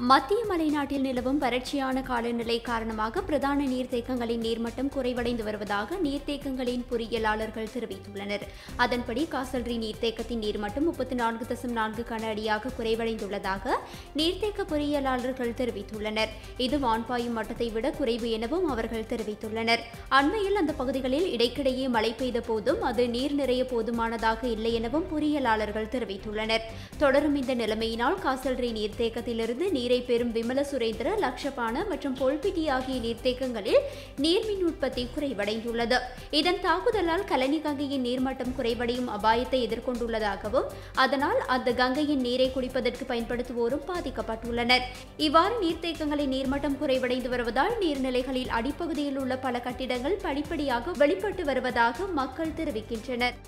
மத்திய மலைநாட்டில் நிலவும் வறட்சியான காலநிலை காரணமாக பிரதான நீர்த்தேக்கங்களின் நீர்மட்டம் குறைவடைந்து வருவதாக நீர்த்தேக்கங்களின் பொறியியலாளர்கள் தெரிவித்துள்ளனர் அதன்படி காசல்ரி நீர்த்தேக்கத்தின் நீர்மட்டம் முப்பத்தி நான்கு தசம் நான்கு கன அடியாக குறைவடைந்துள்ளதாக நீர்த்தேக்க பொறியியலாளர்கள் தெரிவித்துள்ளனர் இது வான்பாயும் மட்டத்தை விட குறைவு எனவும் அவர்கள் தெரிவித்துள்ளனர் அண்மையில் அந்த பகுதிகளில் இடைக்கிடையே மழை பெய்த போதும் அது நீர் நிறைய போதுமானதாக இல்லை எனவும் பொறியியலாளர்கள் தெரிவித்துள்ளனர் தொடரும் இந்த நிலைமையினால் காசல்ரி நீர்த்தேக்கத்திலிருந்து நீரை பெறும் விமல சுரேந்திர லக்ஷபான மற்றும் பொல்பிட்டி ஆகிய நீர்த்தேக்கங்களில் நீர்மின் உற்பத்தி குறைவடைந்துள்ளது இதன் தாக்குதலால் கலனி கங்கையின் நீர்மட்டம் குறைவடையும் அபாயத்தை எதிர்கொண்டுள்ளதாகவும் அதனால் அந்த கங்கையின் நீரை குடிப்பதற்கு பயன்படுத்துவோரும் பாதிக்கப்பட்டுள்ளனர் இவ்வாறு நீர்த்தேக்கங்களின் நீர்மட்டம் குறைவடைந்து வருவதால் நீர்நிலைகளில் அடிப்பகுதியில் உள்ள பல கட்டிடங்கள் படிப்படியாக வெளிப்பட்டு வருவதாக மக்கள் தெரிவிக்கின்றனர்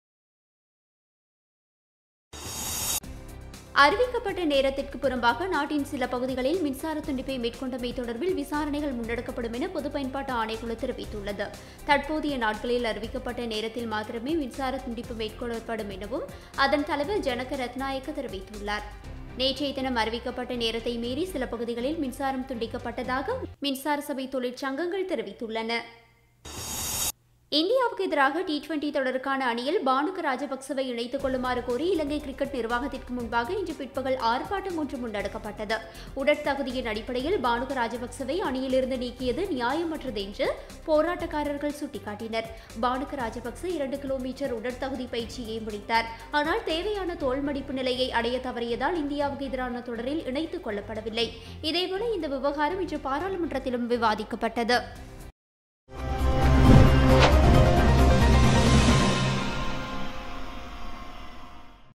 அறிவிக்கப்பட்ட நேரத்திற்கு புறம்பாக நாட்டின் சில பகுதிகளில் மின்சார துண்டிப்பை மேற்கொண்டமை தொடர்பில் விசாரணைகள் முன்னெடுக்கப்படும் என பொது பயன்பாட்டு ஆணைக்குழு தெரிவித்துள்ளது தற்போதைய நாட்களில் அறிவிக்கப்பட்ட நேரத்தில் மாத்திரமே மின்சார துண்டிப்பு மேற்கொள்ளப்படும் எனவும் அதன் தலைவர் ஜனக ரத்நாயக்க தெரிவித்துள்ளார் நேற்றைய தினம் அறிவிக்கப்பட்ட நேரத்தை மீறி சில பகுதிகளில் மின்சாரம் துண்டிக்கப்பட்டதாக மின்சார சபை தொழிற்சங்கங்கள் தெரிவித்துள்ளன இந்தியாவுக்கு எதிராக டி டுவெண்டி தொடருக்கான அணியில் பானுக ராஜபக்சவை இணைத்துக் கொள்ளுமாறு கோரி இலங்கை கிரிக்கெட் நிர்வாகத்திற்கு முன்பாக இன்று பிற்பகல் ஆர்ப்பாட்டம் ஒன்று முன்னெடுக்கப்பட்டது உடற்தகுதியின் அடிப்படையில் பானுக ராஜபக்சவை அணியிலிருந்து நீக்கியது நியாயமற்றது என்று போராட்டக்காரர்கள் சுட்டிக்காட்டினர் பானுக ராஜபக்ச இரண்டு கிலோமீட்டர் உடற்தகுதி பயிற்சியை முடித்தார் ஆனால் தேவையான தோல்மடிப்பு நிலையை அடைய தவறியதால் இந்தியாவுக்கு எதிரான தொடரில் இணைத்துக் கொள்ளப்படவில்லை இதேபோல இந்த விவகாரம் இன்று பாராளுமன்றத்திலும் விவாதிக்கப்பட்டது